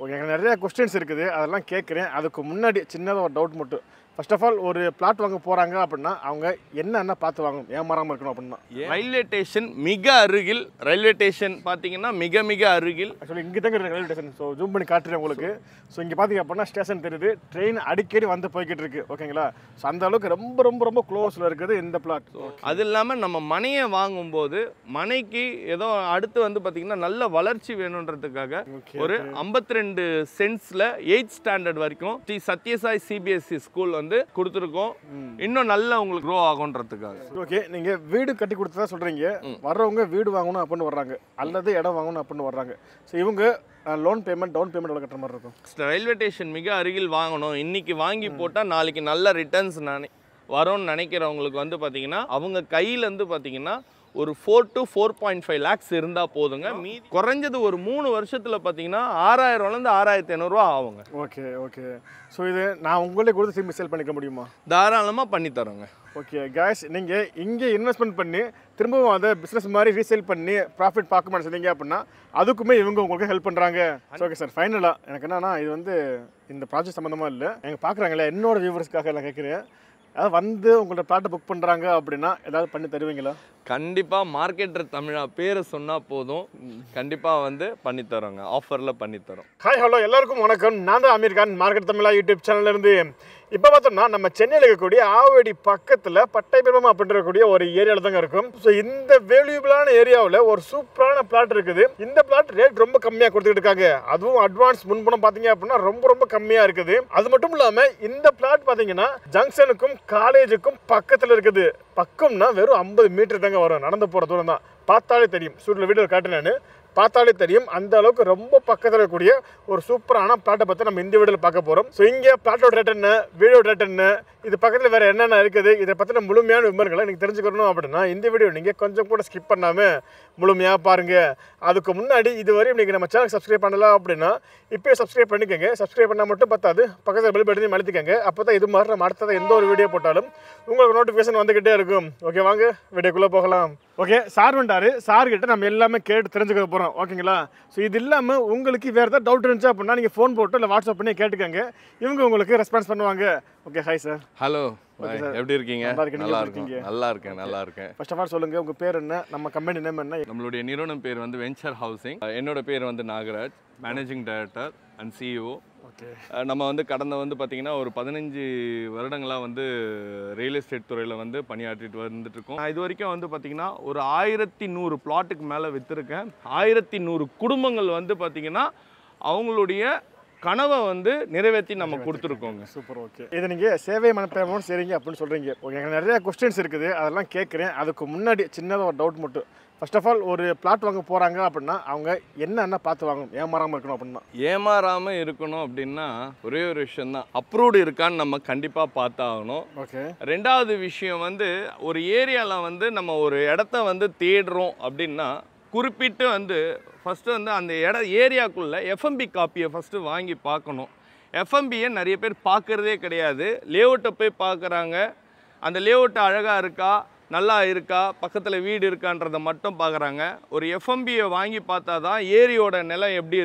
Okay எனக்கு நிறைய questions இருக்குது அதெல்லாம் கேட்குறேன் அதுக்கு முன்னாடி சின்னதாக ஒரு டவுட் மட்டும் ஃபர்ஸ்ட் ஆஃப் ஆல் ஒரு பிளாட் வாங்க போகிறாங்க அப்படின்னா அவங்க என்னென்ன பார்த்து வாங்கணும் ஏமாறாமல் இருக்கணும் அப்படின்னா ரயில்வே ஸ்டேஷன் மிக அருகில் ரயில்வே ஸ்டேஷன் பார்த்தீங்கன்னா மிக மிக அருகில் ஆக்சுவலி இங்கே தாங்க ரயில்வே ஸ்டேஷன் ஸோ ஜூம் பண்ணி காட்டுறேன் உங்களுக்கு ஸோ இங்கே பார்த்தீங்க அப்படின்னா ஸ்டேஷன் தெரியுது ட்ரெயின் அடிக்கடி வந்து போய்கிட்டு இருக்கு ஓகேங்களா ஸோ அந்த அளவுக்கு ரொம்ப ரொம்ப ரொம்ப க்ளோஸில் இருக்குது இந்த பிளாட் அது இல்லாமல் நம்ம மனையை வாங்கும்போது மனைக்கு ஏதோ அடுத்து வந்து பார்த்தீங்கன்னா நல்ல வளர்ச்சி வேணுன்றதுக்காக Okay, ஒரு 52 ரெண்டு சென்ட்ஸில் எயிட் ஸ்டாண்டர்ட் வரைக்கும் ஸ்ரீ சத்யசாய் சிபிஎஸ்சி ஸ்கூல் வந்து கொடுத்துருக்கோம் இன்னும் நல்லா உங்களுக்கு க்ரோ ஆகுன்றதுக்காக ஓகே நீங்கள் வீடு கட்டி கொடுத்ததா சொல்கிறீங்க வர்றவங்க வீடு வாங்கணும் அப்படின்னு வர்றாங்க அல்லது இடம் வாங்கணும் அப்படின்னு வர்றாங்க ஸோ இவங்க லோன் பேமெண்ட் டவுன் பேமெண்ட் எவ்வளோ கட்டுற மாதிரி இருக்கும் ரயில்வே ஸ்டேஷன் மிக அருகில் வாங்கணும் இன்னைக்கு வாங்கி போட்டால் நாளைக்கு நல்ல ரிட்டர்ன்ஸ் நினை வரும்னு நினைக்கிறவங்களுக்கு வந்து பார்த்தீங்கன்னா அவங்க கையிலேருந்து பார்த்தீங்கன்னா ஒரு four to four point five lakhs இருந்தால் போதுங்க மீதி குறைஞ்சது ஒரு மூணு வருஷத்தில் பார்த்தீங்கன்னா ஆறாயிரம்லேருந்து ஆறாயிரத்தி ஐநூறுரூவா ஆகுங்க ஓகே ஓகே ஸோ இது நான் உங்களே கொடுத்து திரும்பி சேல் பண்ணிக்க முடியுமா தாராளமாக பண்ணி தரோங்க ஓகே கேஷ் நீங்கள் இங்கே இன்வெஸ்ட்மெண்ட் பண்ணி திரும்பவும் அதை பிஸ்னஸ் மாதிரி ரீசேல் பண்ணி ப்ராஃபிட் பார்க்க மாட்டேன் சொன்னீங்க அப்படின்னா அதுக்குமே இவங்க உங்களுக்கு ஹெல்ப் பண்ணுறாங்க ஓகே சார் ஃபைனலாக எனக்கு என்னன்னா இது வந்து இந்த ப்ராஜெக்ட் சம்மந்தமாக இல்லை எங்கள் பார்க்குறாங்களே என்னோட வியூவர்ஸ்க்காக நான் கேட்குறேன் அதாவது வந்து உங்கள்ட்ட பிளாட்டை புக் பண்ணுறாங்க அப்படின்னா ஏதாவது பண்ணி தருவீங்களா கண்டிப்பாக மார்க்கெட்டர் தமிழா பேரை சொன்னால் போதும் கண்டிப்பாக வந்து பண்ணி தரோங்க ஆஃபரில் பண்ணி தரோம் ஹாய் ஹலோ எல்லாருக்கும் வணக்கம் நான் தான் அமீர் கான் மார்க்கெட் தமிழா யூடியூப் சேனல்ல இருந்து இப்போ பார்த்தோம்னா நம்ம சென்னையில் இருக்கக்கூடிய ஆவடி பக்கத்தில் பட்டைபிரமம் அப்படின்றக்கூடிய ஒரு ஏரியாவில் தாங்க இருக்கும் ஸோ இந்த வேல்யூபிளான ஏரியாவில் ஒரு சூப்பரான பிளாட் இருக்குது இந்த பிளாட் ரேட் ரொம்ப கம்மியாக கொடுத்துட்டு இருக்காங்க அதுவும் அட்வான்ஸ் முன்பணம் பார்த்தீங்க அப்படின்னா ரொம்ப ரொம்ப கம்மியாக இருக்குது அது மட்டும் இல்லாமல் இந்த பிளாட் பார்த்தீங்கன்னா ஜங்ஷனுக்கும் காலேஜுக்கும் பக்கத்தில் இருக்குது பக்கம்னா வெறும் ஐம்பது மீட்டர் தாங்க வரும் நடந்து போகிற தூரம் தான் பார்த்தாலே தெரியும் ஸ்டூடியோ வீடியோ காட்டுறேன் நான் பார்த்தாலே தெரியும் அந்த அளவுக்கு ரொம்ப பக்கத்தில் இருக்கக்கூடிய ஒரு சூப்பரான பிளாட்டை பற்றி நம்ம இந்த வீடியோவில் பார்க்க போகிறோம் ஸோ இங்கே பிளாட்டோட ரேட் என்ன வீடியோ ரேட் என்ன இது பக்கத்தில் வேறு என்னென்ன இருக்குது இதை பற்றின முழுமையான விவரங்களை நீங்கள் தெரிஞ்சுக்கணும் அப்படின்னா இந்த வீடியோ நீங்கள் கொஞ்சம் கூட ஸ்கிப் பண்ணாமல் முழுமையாக பாருங்கள் அதுக்கு முன்னாடி இதுவரையும் நீங்கள் நம்ம சேனல் சப்ஸ்கிரைப் பண்ணலாம் அப்படின்னா இப்போயே சப்ஸ்கிரைப் பண்ணிக்கோங்க சப்ஸ்கிரைப் பண்ணால் மட்டும் பத்தாது பக்கத்தில் பெல் பட்டனையும் அழுத்திக்கங்க அப்போ தான் இது மாதிரி நம்ம அடுத்தது எந்த ஒரு வீடியோ போட்டாலும் உங்களுக்கு நோட்டிஃபிகேஷன் வந்துக்கிட்டே இருக்கும் ஓகே வாங்க வீடியோக்குள்ளே போகலாம் ஓகே சார் வந்துட்டாரு சார் கிட்ட நம்ம எல்லாமே கேட்டு தெரிஞ்சுக்க போகிறோம் ஓகேங்களா ஸோ இது இல்லாமல் உங்களுக்கு வேறு ஏதாவது டவுட் இருந்துச்சு அப்படின்னா நீங்கள் ஃபோன் போட்டு இல்லை வாட்ஸ்அப் பண்ணி கேட்டுக்கங்க இவங்க உங்களுக்கு ரெஸ்பான்ஸ் பண்ணுவாங்க okay hi sir hello Okay, sir. எப்படி இருக்கீங்க நல்லா இருக்கேன். நீங்க நல்லா எப்படி இருக்கும் இருக்கீங்க? நல்லா இருக்கேன் நல்லா இருக்கேன் ஃபர்ஸ்ட் ஆஃப் ஆல் சொல்லுங்கள் உங்கள் பேர் என்ன நம்ம கம்பெனி நேம் என்ன நம்மளுடைய நிறுவனம் பேர் வந்து வெஞ்சர் ஹவுசிங் என்னோட பேர் வந்து Nagaraj managing director and CEO okay நம்ம வந்து கடந்த வந்து பார்த்திங்கன்னா ஒரு பதினஞ்சு வருடங்களாக வந்து ரியல் எஸ்டேட் துறையில் வந்து பணியாற்றிட்டு வந்துட்டு இருக்கோம் நான் இது வரைக்கும் வந்து பார்த்திங்கன்னா ஒரு ஆயிரத்தி நூறு பிளாட்டுக்கு மேலே விற்றுருக்கேன் ஆயிரத்தி நூறு குடும்பங்கள் வந்து பார்த்திங்கன்னா அவங்களுடைய கனவை வந்து நிறைவேற்றி நம்ம கொடுத்துருக்கோங்க சூப்பர் ஓகே இது நீங்கள் சேவை மனப்பேமோடு சரிங்க அப்படின்னு சொல்கிறீங்க ஓகே எனக்கு நிறைய கொஸ்டின்ஸ் இருக்குது அதெல்லாம் கேட்குறேன் அதுக்கு முன்னாடி சின்னதாக ஒரு டவுட் மட்டும் ஃபர்ஸ்ட் ஆஃப் ஆல் ஒரு பிளாட் வாங்க போகிறாங்க அப்படின்னா அவங்க என்னென்ன பார்த்து வாங்கணும் ஏமாறாமல் இருக்கணும் அப்படின்னா ஏமாறாமல் இருக்கணும் அப்படின்னா ஒரே ஒரு விஷயந்தான் அப்ரூவ்டு இருக்கான்னு நம்ம கண்டிப்பாக பார்த்தாகணும் ஓகே ரெண்டாவது விஷயம் வந்து ஒரு ஏரியாவில் வந்து நம்ம ஒரு இடத்த வந்து தேடுறோம் அப்படின்னா குறிப்பிட்டு வந்து ஃபஸ்ட்டு வந்து அந்த இட ஏரியாக்குள்ளே எஃப்எம்பி காப்பியை ஃபஸ்ட்டு வாங்கி பார்க்கணும் எஃப்எம்பியை நிறைய பேர் பார்க்குறதே கிடையாது லேஅவுட்டை போய் பார்க்குறாங்க அந்த லேஅவுட் அழகாக இருக்கா நல்லா இருக்கா பக்கத்தில் வீடு இருக்கான்றதை மட்டும் பார்க்குறாங்க ஒரு எஃப்எம்பியை வாங்கி பார்த்தா தான் ஏரியோட நிலம் எப்படி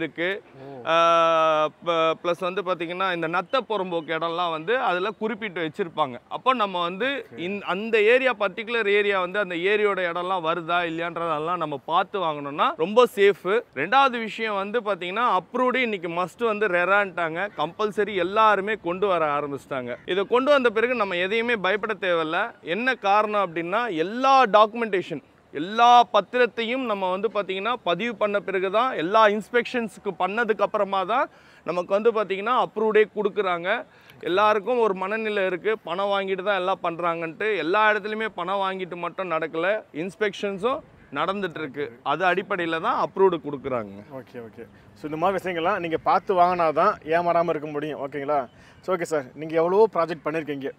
இருக்குது ப்ளஸ் வந்து பார்த்திங்கன்னா இந்த நத்த புறம்போக்கு இடம்லாம் வந்து அதில் குறிப்பிட்டு வச்சுருப்பாங்க அப்போ நம்ம வந்து இந் அந்த ஏரியா பர்டிகுலர் ஏரியா வந்து அந்த ஏரியோட இடம்லாம் வருதா இல்லையான்றதெல்லாம் நம்ம பார்த்து வாங்கணும்னா ரொம்ப சேஃபு ரெண்டாவது விஷயம் வந்து பார்த்திங்கன்னா அப்ரூவ்டு இன்னைக்கு மஸ்ட் வந்து ரெரான்ட்டாங்க கம்பல்சரி எல்லாருமே கொண்டு வர ஆரம்பிச்சிட்டாங்க இதை கொண்டு வந்த பிறகு நம்ம எதையுமே பயப்பட தேவையில்ல என்ன காரணம் அப்படின்னா எல்லா டாக்குமெண்டேஷன் எல்லா பத்திரத்தையும் நம்ம வந்து பார்த்திங்கன்னா பதிவு பண்ண பிறகு தான் எல்லா இன்ஸ்பெக்ஷன்ஸுக்கு பண்ணதுக்கு அப்புறமா தான் நமக்கு வந்து பார்த்திங்கன்னா அப்ரூவ்டே கொடுக்குறாங்க எல்லாருக்கும் ஒரு மனநிலை இருக்குது பணம் வாங்கிட்டு தான் எல்லாம் பண்ணுறாங்கன்ட்டு எல்லா இடத்துலையுமே பணம் வாங்கிட்டு மட்டும் நடக்கலை இன்ஸ்பெக்ஷன்ஸும் நடந்துட்டுருக்கு அது அடிப்படையில் தான் அப்ரூவ்டு கொடுக்குறாங்க ஓகே ஓகே ஸோ இந்த மாதிரி விஷயங்கள்லாம் நீங்கள் பார்த்து வாங்கினா தான் ஏமாறாமல் இருக்க முடியும் ஓகேங்களா ஸோ ஓகே சார் நீங்கள் எவ்வளோ ப்ராஜெக்ட் பண்ணியிருக்கீங்க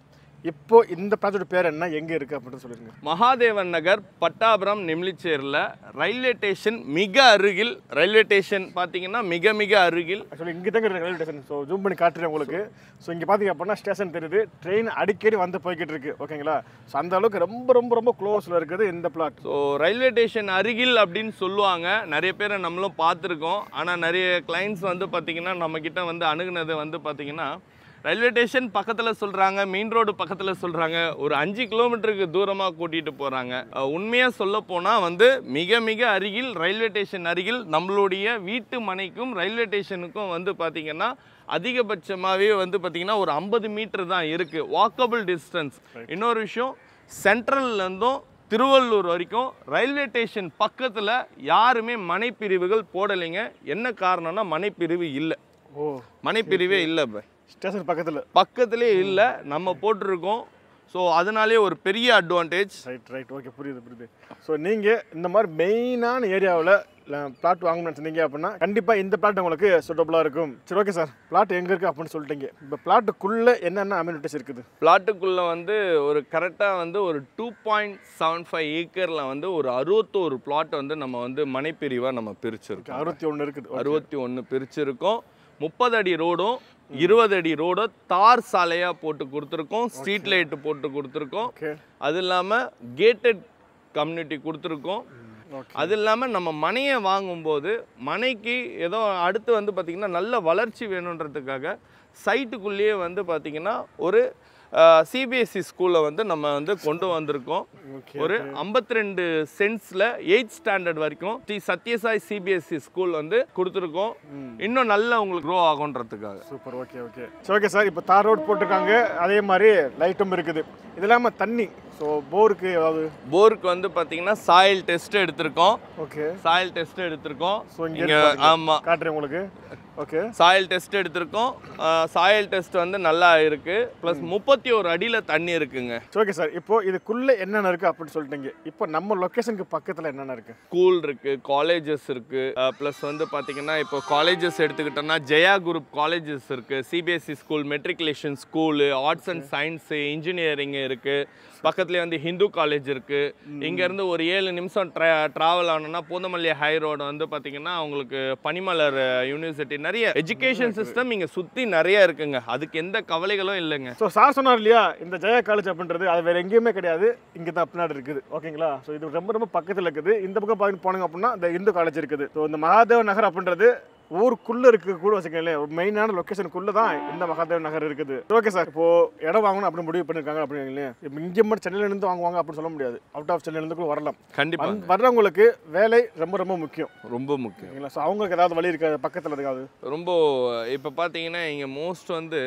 இப்போ இந்த ப்ராஜெக்ட் பேர் என்ன எங்க இருக்கு அப்படின்னு சொல்லுங்க மகாதேவன் நகர் பட்டாபுரம் நெம்லிச்சேரில் ரயில்வே ஸ்டேஷன் மிக அருகில் ரயில்வே ஸ்டேஷன் பார்த்தீங்கன்னா மிக மிக அருகில் ஆக்சுவலி இங்கே தாங்க ரயில்வே ஸ்டேஷன் ஸோ ஜூம் பண்ணி காட்டுறேன் உங்களுக்கு ஸோ இங்கே பார்த்தீங்க அப்படின்னா ஸ்டேஷன் தெரியுது ட்ரெயின் அடிக்கடி வந்து போய்கிட்டு இருக்கு ஓகேங்களா ஸோ அந்த அளவுக்கு ரொம்ப ரொம்ப ரொம்ப க்ளோஸில் இருக்குது இந்த பிளாட் ஸோ ரயில்வே ஸ்டேஷன் அருகில் அப்படின்னு சொல்லுவாங்க நிறைய பேரை நம்மளும் பார்த்துருக்கோம் ஆனால் நிறைய கிளைண்ட்ஸ் வந்து பார்த்திங்கன்னா நம்மக்கிட்ட வந்து அணுகுனது வந்து பார்த்திங்கன்னா ரயில்வே ஸ்டேஷன் பக்கத்தில் சொல்கிறாங்க மெயின் ரோடு பக்கத்தில் சொல்கிறாங்க ஒரு அஞ்சு கிலோமீட்டருக்கு தூரமாக கூட்டிகிட்டு போகிறாங்க உண்மையாக சொல்ல போனால் வந்து மிக மிக அருகில் ரயில்வே ஸ்டேஷன் அருகில் நம்மளுடைய வீட்டு மனைக்கும் ரயில்வே ஸ்டேஷனுக்கும் வந்து பார்த்திங்கன்னா அதிகபட்சமாகவே வந்து பார்த்திங்கன்னா ஒரு ஐம்பது மீட்டர் தான் இருக்குது வாக்கபிள் டிஸ்டன்ஸ் இன்னொரு விஷயம் சென்ட்ரல்லேருந்தும் திருவள்ளூர் வரைக்கும் ரயில்வே ஸ்டேஷன் பக்கத்தில் யாருமே மனைப்பிரிவுகள் போடலைங்க என்ன காரணம்னா மனைப்பிரிவு இல்லை ஓ மனைப்பிரிவே இல்லை இப்போ ஸ்டேஷன் பக்கத்தில் பக்கத்துலேயே இல்லை நம்ம போட்டிருக்கோம் ஸோ அதனாலே ஒரு பெரிய அட்வான்டேஜ் ரைட் ரைட் ஓகே புரியுது புரியுது ஸோ நீங்கள் இந்த மாதிரி மெயினான ஏரியாவில் பிளாட் வாங்கணும்னு சொன்னீங்க அப்படின்னா கண்டிப்பாக இந்த பிளாட் உங்களுக்கு சூட்டபுளாக இருக்கும் சரி ஓகே சார் பிளாட் எங்கே இருக்குது அப்படின்னு சொல்லிட்டீங்க இப்போ பிளாட்டுக்குள்ளே என்னென்ன அம்யூனிட்டிஸ் இருக்குது பிளாட்டுக்குள்ளே வந்து ஒரு கரெக்டாக வந்து ஒரு டூ பாயிண்ட் செவன் ஃபைவ் ஏக்கரில் வந்து ஒரு அறுபத்தோரு பிளாட் வந்து நம்ம வந்து மனைப்பிரிவாக நம்ம பிரிச்சிருக்கோம் அறுபத்தி ஒன்று இருக்குது Okay. அறுபத்தி ஒன்று பிரிச்சிருக்கோம் முப்பது அடி ரோடும் இருபது அடி ரோடும் தார் சாலையாக போட்டு கொடுத்துருக்கோம் ஸ்ட்ரீட் லைட்டு போட்டு கொடுத்துருக்கோம் ஓகே அது இல்லாமல் கேட்டட் கம்யூனிட்டி கொடுத்துருக்கோம் ஓகே அது இல்லாமல் நம்ம மனையை வாங்கும்போது மனைக்கு ஏதோ அடுத்து வந்து பார்த்திங்கன்னா நல்ல வளர்ச்சி வேணுன்றதுக்காக சைட்டுக்குள்ளேயே வந்து பார்த்திங்கன்னா ஒரு சிபிஎஸ்சி ஸ்கூலில் வந்து நம்ம வந்து கொண்டு வந்திருக்கோம் ஓகே ஒரு 52 ரெண்டு சென்ட்ஸில் எயிட் ஸ்டாண்டர்ட் வரைக்கும் ஸ்ரீ சத்யசாய் சிபிஎஸ்சி ஸ்கூல் வந்து கொடுத்துருக்கோம் இன்னும் நல்லா உங்களுக்கு க்ரோ ஆகுன்றதுக்காக சூப்பர் ஓகே ஓகே சரி ஓகே சார் இப்போ தார் ரோட் போட்டிருக்காங்க அதே மாதிரி லைட்டும் இருக்குது இது இல்லாமல் தண்ணி ஸோ போருக்கு ஏதாவது போருக்கு வந்து பார்த்தீங்கன்னா சாயில் டெஸ்ட் எடுத்திருக்கோம் ஓகே சாயில் டெஸ்ட் எடுத்திருக்கோம் ஸோ இங்கே இங்கே ஆமாம் காட்டுறேன் உங்களுக்கு ஓகே சாயில் டெஸ்ட் எடுத்திருக்கோம் சாயில் டெஸ்ட் வந்து நல்லா இருக்கு ப்ளஸ் முப்பத்தி ஒரு அடியில் தண்ணி இருக்குங்க சரி ஓகே சார் இப்போ இதுக்குள்ளே என்னென்ன இருக்குது அப்படின்னு சொல்லிட்டீங்க இப்போ நம்ம லொக்கேஷனுக்கு பக்கத்தில் என்னென்ன இருக்குது ஸ்கூல் இருக்கு காலேஜஸ் இருக்கு ப்ளஸ் வந்து பார்த்தீங்கன்னா இப்போ காலேஜஸ் எடுத்துக்கிட்டோம்னா ஜெயா குரூப் காலேஜஸ் இருக்கு CBSE school matriculation school arts and science engineering இருக்கு பக்கத்துலேயே வந்து ஹிந்து காலேஜ் இருக்கு இங்கேருந்து ஒரு ஏழு நிமிஷம் ட்ரா ட்ராவல் ஆனோம்னா பூந்தமல்லி ஹை ரோடு வந்து பார்த்தீங்கன்னா உங்களுக்கு பனிமலர் யூனிவர்சிட்டி நிறைய எஜுகேஷன் சிஸ்டம் இங்கே சுற்றி நிறைய இருக்குங்க அதுக்கு எந்த கவலைகளும் இல்லைங்க ஸோ சார் சொன்னார் இல்லையா இந்த ஜெயா காலேஜ் அப்படின்றது அது வேறு எங்கேயுமே கிடையாது இங்கே தான் பின்னாடி இருக்குது ஓகேங்களா ஸோ இது ரொம்ப ரொம்ப பக்கத்தில் இருக்குது இந்த பக்கம் பார்த்து போனீங்க அப்படின்னா இந்த இந்து காலேஜ் இருக்குது ஸோ இந்த மகாதேவ நகர் அப்படின்றது ஊருக்குள்ளே இருக்க கூட வச்சுக்கங்களேன் ஒரு மெயினான லொக்கேஷனுக்குள்ளே தான் இந்த மகாதேவ நகர் இருக்குது ஓகே சார் இப்போ இடம் வாங்கணும் அப்படின்னு முடிவு பண்ணியிருக்காங்க அப்படிங்களே இப்போ இங்கே மட்டும் சென்னையிலேருந்து வாங்குவாங்க அப்படின்னு சொல்ல முடியாது அவுட் ஆஃப் சென்னையிலேருந்து கூட வரலாம் கண்டிப்பாக வந்து வர்றவங்களுக்கு வேலை ரொம்ப ரொம்ப முக்கியம் ரொம்ப முக்கியம் ஓகேங்களா ஸோ அவங்களுக்கு ஏதாவது வழி இருக்காது பக்கத்தில் இருக்காது ரொம்ப இப்போ பார்த்தீங்கன்னா இங்கே மோஸ்ட் வந்து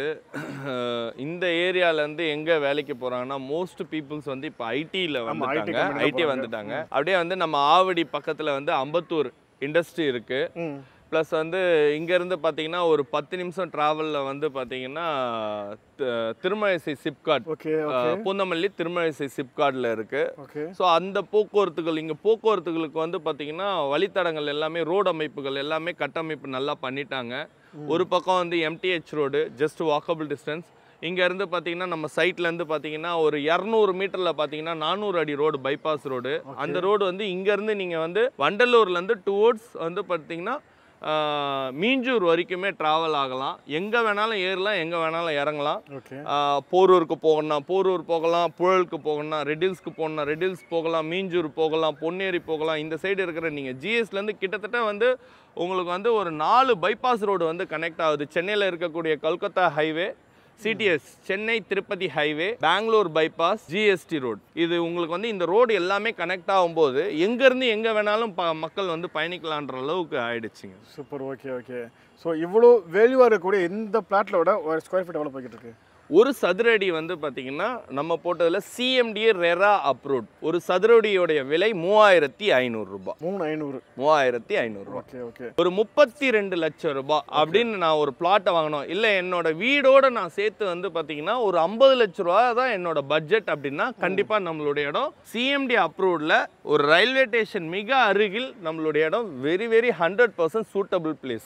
இந்த ஏரியாலேருந்து எங்கே வேலைக்கு போகிறாங்கன்னா மோஸ்ட் பீப்புள்ஸ் வந்து இப்போ ஐடியில் ஆமா, IT வந்துட்டாங்க company ல ஐடி போறாங்க. வந்துட்டாங்க அப்படியே வந்து நம்ம ஆவடி பக்கத்தில் வந்து அம்பத்தூர் இண்டஸ்ட்ரி இருக்குது ம் ப்ளஸ் வந்து இங்கேருந்து பார்த்தீங்கன்னா ஒரு பத்து நிமிஷம் ட்ராவலில் வந்து பார்த்தீங்கன்னா தி- திருமழிசை சிப்காட் ஓகே ஓகே பூந்தமல்லி திருமழிசை சிப்காட்டில் இருக்குது ஓகே ஸோ அந்த போக்குவரத்துகள் இங்கே போக்குவரத்துகளுக்கு வந்து பார்த்திங்கன்னா வழித்தடங்கள் எல்லாமே ரோடு அமைப்புகள் எல்லாமே கட்டமைப்பு நல்லா பண்ணிட்டாங்க ஒரு பக்கம் வந்து MTH road just walkable distance இங்கேருந்து பார்த்தீங்கன்னா நம்ம சைட்லேருந்து பார்த்தீங்கன்னா ஒரு இரநூறு மீட்டரில் பார்த்தீங்கன்னா நானூறு அடி ரோடு பைபாஸ் ரோடு அந்த ரோடு வந்து இங்கேருந்து நீங்கள் வந்து வண்டலூர்லேருந்து டுவோர்ட்ஸ் வந்து பார்த்தீங்கன்னா ஆஹ், மீஞ்சூர் வரைக்குமே ட்ராவல் ஆகலாம் எங்கே வேணாலும் ஏறலாம் எங்கே வேணாலும் இறங்கலாம் ஓகே ஆஹ் போரூருக்கு போகணும்னா போரூர் போகலாம் புழலுக்கு போகணும்னா ரெட்டில்ஸ்க்கு போகணும்னா ரெட்டில்ஸ் போகலாம் மீஞ்சூர் போகலாம் பொன்னேரி போகலாம் இந்த சைடு இருக்கிற நீங்கள் ஜிஎஸ்லேருந்து கிட்டத்தட்ட வந்து உங்களுக்கு வந்து ஒரு நாலு பைபாஸ் ரோடு வந்து கனெக்ட் ஆகுது சென்னையில் இருக்கக்கூடிய Calcutta highway CTS Chennai Tirupati highway Bangalore bypass GST road இது உங்களுக்கு வந்து இந்த ரோடு எல்லாமே கனெக்ட் ஆகும்போது எங்கேருந்து எங்கே வேணாலும் ப மக்கள் வந்து பயணிக்கலான்ற அளவுக்கு ஆயிடுச்சுங்க சூப்பர் ஓகே ஓகே ஸோ இவ்வளோ வேல்யூவாக இருக்கக்கூடிய இந்த பிளாட்டோட ஒரு ஸ்கொயர் ஃபீட் எவ்வளோ போய்கிட்டு இருக்கு ஒரு சதுரடி வந்து பார்த்தீங்கன்னா நம்ம போட்டதில் சிஎம்டிஏ ரெரா அப்ரூவ்ட் ஒரு சதுரடியோடைய விலை மூவாயிரத்தி ஐநூறு ரூபாய் மூணு ஐநூறு மூவாயிரத்தி ஐநூறுரூபா ஓகே ஓகே ஒரு முப்பத்தி ரெண்டு லட்சம் ரூபாய் அப்படின்னு நான் ஒரு பிளாட்டை வாங்கணும் இல்லை என்னோட வீடோட நான் சேர்த்து வந்து பார்த்தீங்கன்னா ஒரு ஐம்பது லட்ச ரூபா தான் என்னோட பட்ஜெட் அப்படின்னா கண்டிப்பாக நம்மளுடைய இடம் சிஎம்டி அப்ரூவ்டில் ஒரு ரயில்வே ஸ்டேஷன் மிக அருகில் நம்மளுடைய இடம் very very hundred percent suitable பிளேஸுங்க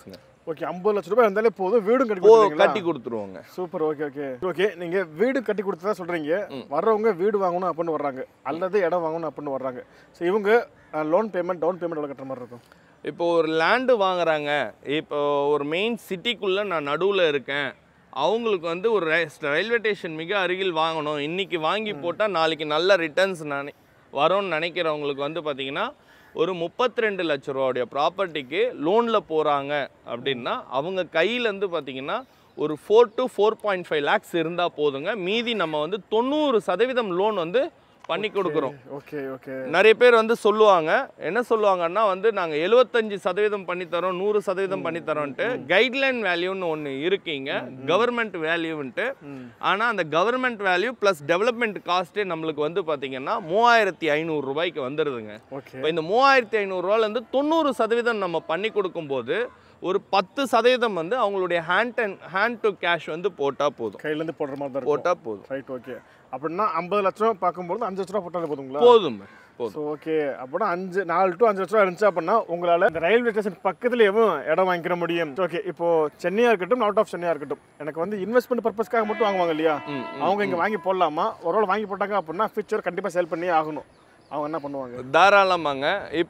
ஓகே ஐம்பது லட்ச ரூபாய் இருந்தாலே போதும் வீடும் கட்டி போ கொடுத்துருவீங்களா? கட்டி கொடுத்துருவோங்க சூப்பர் ஓகே ஓகே ஓகே நீங்க வீடு கட்டி கொடுத்ததா சொல்றீங்க வர்றவங்க வீடு வாங்கணும் அப்படின்னு வர்றாங்க அல்லது இடம் வாங்கணும் அப்படின்னு வர்றாங்க ஸோ இவங்க லோன் பேமெண்ட் டவுன் பேமெண்ட் எவ்வளோ கட்டுற மாதிரி இருக்கும் இப்போ ஒரு லேண்டு வாங்குறாங்க இப்போ ஒரு மெயின் சிட்டிக்குள்ளே நான் நடுவில் இருக்கேன் அவங்களுக்கு வந்து ஒரு ரயில்வே ஸ்டேஷன் மிக அருகில் வாங்கணும் இன்னைக்கு வாங்கி போட்டால் நாளைக்கு நல்ல ரிட்டர்ன்ஸ் நினை வரும்னு நினைக்கிறவங்களுக்கு வந்து பார்த்தீங்கன்னா ஒரு முப்பத்தி ரெண்டு லட்ச ரூபாவுடைய ப்ராப்பர்ட்டிக்கு லோனில் போகிறாங்க அப்படின்னா அவங்க கையிலேருந்து பார்த்தீங்கன்னா ஒரு four to four point five lakhs இருந்தால் போதுங்க மீதி நம்ம வந்து தொண்ணூறு சதவீதம் லோன் வந்து பண்ணி கொடுக்குறோம் ஓகே ஓகே நிறைய பேர் வந்து சொல்லுவாங்க என்ன சொல்லுவாங்கன்னா வந்து நாங்கள் எழுபத்தஞ்சு சதவீதம் பண்ணித்தரோம் நூறு சதவீதம் பண்ணித்தரோன்ட்டு கைட்லைன் வேல்யூன்னு ஒன்று இருக்கீங்க கவர்மெண்ட் வேல்யூன்ட்டு ஆனால் அந்த கவர்மெண்ட் வேல்யூ ப்ளஸ் டெவலப்மெண்ட் காஸ்ட்டே நம்மளுக்கு வந்து பார்த்தீங்கன்னா மூவாயிரத்தி ஐநூறு ரூபாய்க்கு வந்துடுதுங்க ஓகே இப்போ இந்த மூவாயிரத்தி ஐநூறுரூவாலேருந்து தொண்ணூறு சதவீதம் நம்ம பண்ணி கொடுக்கும்போது ஒரு பத்து சதவீதம் வந்து அவங்களுடைய hand and hand to cash வந்து போட்டால் போதும் கையிலேருந்து போடுற மாதிரி தான் இருக்கும் போட்டால் போதும் ரைட் ஓகே அப்படின்னா ஐம்பது லட்ச ரூபா பார்க்கும்போது அஞ்சு லட்ச ரூபா போட்டாலே போதுங்களா போதும் போதும் ஸோ ஓகே அப்படின்னா அஞ்சு நாலு டு அஞ்சு லட்ச ரூபா இருந்துச்சு அப்படின்னா உங்களால் இந்த ரயில்வே ஸ்டேஷன் பக்கத்துலேயும் இடம் வாங்கிக்கிற முடியும் ஓகே இப்போ சென்னையாக இருக்கட்டும் அவுட் ஆஃப் சென்னையாக இருக்கட்டும் எனக்கு வந்து இன்வெஸ்ட்மெண்ட் பர்பஸ்க்காக மட்டும் வாங்குவாங்க இல்லையா ம், ம். அவங்க இங்கே வாங்கி போடலாமா ஒரு வேளை வாங்கி போட்டாங்க அப்படின்னா ஃபியூச்சர் கண்டிப்பாக சேல் பண்ணியே ஆகணும் அவங்க என்ன பண்ணுவாங்க தாராளமாங்க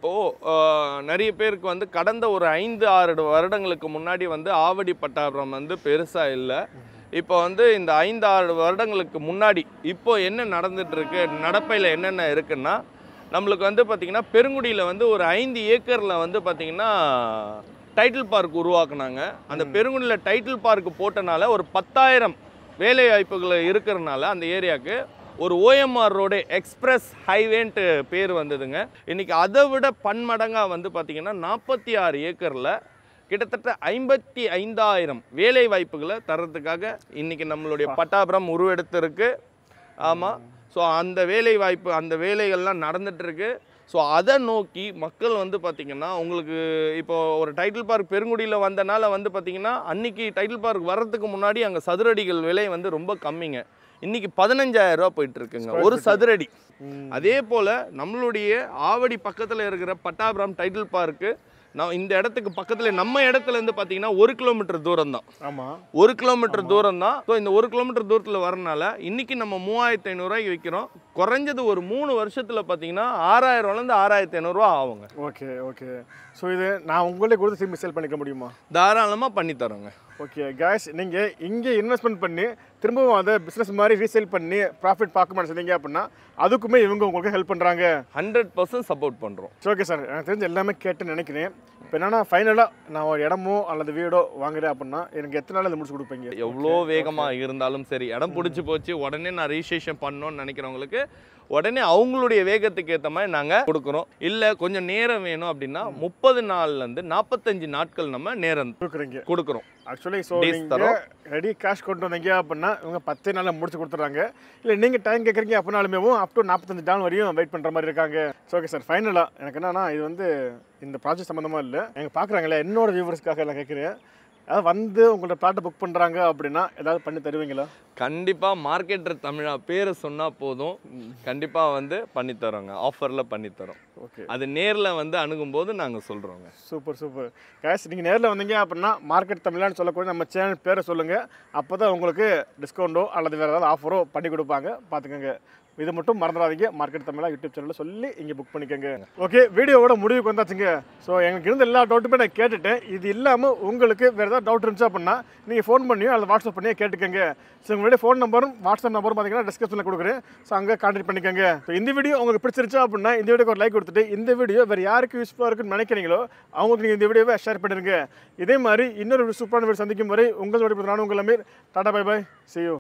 இப்போது நிறைய பேருக்கு வந்து கடந்த ஒரு ஐந்து ஆறு வருடங்களுக்கு முன்னாடி வந்து ஆவடி பட்டாபுரம் வந்து பெருசாக இல்லை இப்போ வந்து இந்த ஐந்து ஆறு வருடங்களுக்கு முன்னாடி இப்போ என்ன நடந்துட்டு இருக்கு நடப்பையில் என்னென்ன இருக்குன்னா நம்மளுக்கு வந்து பார்த்திங்கன்னா பெருங்குடியில் வந்து ஒரு ஐந்து ஏக்கரில் வந்து பார்த்திங்கன்னா டைட்டில் பார்க் உருவாக்குனாங்க அந்த பெருங்குடியில் டைட்டில் பார்க் போட்டனால ஒரு பத்தாயிரம் வேலை வாய்ப்புகள் இருக்கிறனால அந்த ஏரியாவுக்கு ஒரு ஓஎம்ஆர் ரோடு எக்ஸ்பிரஸ் ஹைவேன்ட்டு பேர் வந்ததுங்க இன்னைக்கு அதை விட பன்மடங்காக வந்து பார்த்திங்கன்னா நாற்பத்தி ஆறு ஏக்கரில் கிட்டத்தட்ட ஐம்பத்தி ஐந்தாயிரம் வேலை வாய்ப்புகளை தர்றதுக்காக இன்னைக்கு நம்மளுடைய பட்டாபுரம் உருவெடுத்திருக்கு ஆமாம் ஸோ அந்த வேலை வாய்ப்பு அந்த வேலைகள்லாம் நடந்துட்டு இருக்கு ஸோ அதை நோக்கி மக்கள் வந்து பார்த்திங்கன்னா உங்களுக்கு இப்போ ஒரு டைட்டில் பார்க் பெருங்குடியில் வந்தனால வந்து பார்த்திங்கன்னா அன்னைக்கு டைட்டில் பார்க் வர்றதுக்கு முன்னாடி அங்கே சதுரடிகள் விலை வந்து ரொம்ப கம்மிங்க இன்னைக்கு பதினஞ்சாயிரம் ரூபா போயிட்டு இருக்குங்க ஒரு சதுரடி அதே போல் நம்மளுடைய ஆவடி பக்கத்தில் இருக்கிற பட்டாபுரம் டைட்டில் பார்க்கு நான் இந்த இடத்துக்கு பக்கத்தில் நம்ம இடத்துல இருந்து பார்த்தீங்கன்னா ஒரு கிலோமீட்டர் தூரம் தான் ஆமாம் ஒரு கிலோமீட்டர் தூரம் தான் ஸோ இந்த ஒரு கிலோமீட்டர் தூரத்தில் வரனால இன்னைக்கு நம்ம மூவாயிரத்தி ஐநூறுரூவாய்க்கு விற்கிறோம் குறைஞ்சது ஒரு மூணு வருஷத்தில் பார்த்தீங்கன்னா ஆறாயிரம்லேருந்து ஆறாயிரத்தி ஐநூறுரூவா ஆகுங்க ஓகே ஓகே ஸோ இது நான் உங்களே கொடுத்து திரும்பி சேல் பண்ணிக்க முடியுமா தாராளமாக பண்ணி தரோங்க ஓகே கேஷ் நீங்கள் இங்கே இன்வெஸ்ட்மெண்ட் பண்ணி திரும்பவும் அதை பிஸ்னஸ் மாதிரி ரீசேல் பண்ணி ப்ராஃபிட் பார்க்க மாதிரி செஞ்சீங்க அப்படின்னா அதுக்குமே இவங்க உங்களுக்கு ஹெல்ப் பண்ணுறாங்க ஹண்ட்ரட் பர்சன்ட் சப்போர்ட் பண்ணுறோம் ஓகே சார் எனக்கு தெரிஞ்ச எல்லாமே கேட்டு நினைக்கிறேன் இப்போ என்னன்னா ஃபைனலாக நான் ஒரு இடமோ அல்லது வீடோ வாங்குறேன் அப்படின்னா எனக்கு எத்தனை நாள் இதை முடிச்சு கொடுப்பீங்க எவ்வளோ வேகமாக இருந்தாலும் சரி இடம் பிடிச்சி போச்சு உடனே நான் ரிஜிஸ்ட்ரேஷன் பண்ணணும்னு நினைக்கிறவங்களுக்கு உடனே அவங்களுடைய வேகத்துக்கு ஏற்ற மாதிரி நாங்கள் கொடுக்குறோம் இல்லை கொஞ்சம் நேரம் வேணும் அப்படின்னா முப்பது நாள்லேருந்து நாற்பத்தஞ்சு நாட்கள் நம்ம நேரம் கொடுக்குறீங்க கொடுக்குறோம் ஆக்சுவலி ஸோ Days நீங்கள் தரோம். ரெடி கேஷ் கொண்டு வந்தீங்க அப்படின்னா இவங்க பத்தே நாளில் முடிச்சு கொடுத்துட்றாங்க இல்லை நீங்கள் டைம் கேட்குறீங்க அப்படின்னாலுமே அப் டு நாற்பத்தஞ்சு நாள் வரையும் வெயிட் பண்ணுற மாதிரி இருக்காங்க ஸோ ஓகே சார் ஃபைனலாக எனக்கு என்னன்னா இது வந்து இந்த ப்ராஜெக்ட் சம்மந்தமாக இல்லை எங்கள் பார்க்குறாங்களே என்னோட வியூவர்ஸ்க்காக நான் கேட்குறேன் அதாவது வந்து உங்கள்ட்ட ப்ளாட்டை புக் பண்ணுறாங்க அப்படின்னா ஏதாவது பண்ணி தருவீங்களா கண்டிப்பாக மார்க்கெட்டர் தமிழா பேரை சொன்னால் போதும் கண்டிப்பாக வந்து பண்ணித்தரோங்க ஆஃபரில் பண்ணித்தரோம் ஓகே அது நேரில் வந்து அணுகும்போது நாங்கள் சொல்கிறோங்க சூப்பர் சூப்பர் கேஷ் நீங்கள் நேரில் வந்தீங்க அப்படின்னா மார்க்கெட் தமிழ்னு சொல்லக்கூடிய நம்ம சேனல் பேரை சொல்லுங்கள் அப்போ தான் உங்களுக்கு டிஸ்கவுண்ட்டோ அல்லது வேறு ஏதாவது ஆஃபரோ பண்ணி கொடுப்பாங்க பார்த்துக்கோங்க இது மட்டும் மறந்துடாதீங்க மார்க்கெட் தமிழா யூடியூப் சேனலில் சொல்லி இங்கே புக் பண்ணிக்கோங்க ஓகே வீடியோவோட முடிவுக்கு வந்தாச்சுங்க ஸோ எனக்கு இருந்த எல்லா டவுட்டுமே நான் கேட்டுட்டேன் இது இல்லாமல் உங்களுக்கு வேறு ஏதாவது டவுட் இருந்துச்சு அப்படின்னா நீங்கள் ஃபோன் பண்ணியோ அல்லது வாட்ஸ்அப் பண்ணியோ கேட்டுக்கோங்க ஸோ உங்களுடைய ஃபோன் நம்பரும் வாட்ஸ்அப் நம்பரும் பார்த்தீங்கன்னா டிஸ்கிரிப்ஷனில் கொடுக்குறேன் ஸோ அங்கே கான்டாக்ட் பண்ணிக்கோங்க ஸோ இந்த வீடியோ உங்களுக்கு பிடிச்சிருச்சா அப்படின்னா இந்த வீடியோக்கு ஒரு லைக் கொடுத்துட்டு இந்த வீடியோ வேறு யாருக்கு யூஸ்ஃபுல்லாக இருக்குன்னு நினைக்கிறீங்களோ அவங்களுக்கு நீங்கள் இந்த வீடியோவை ஷேர் பண்ணிடுங்க இதே மாதிரி இன்னொரு சூப்பரான வீடியோ சந்திக்கும் வரை உங்களோட நானும் உங்கள் Aamir tata bye bye see you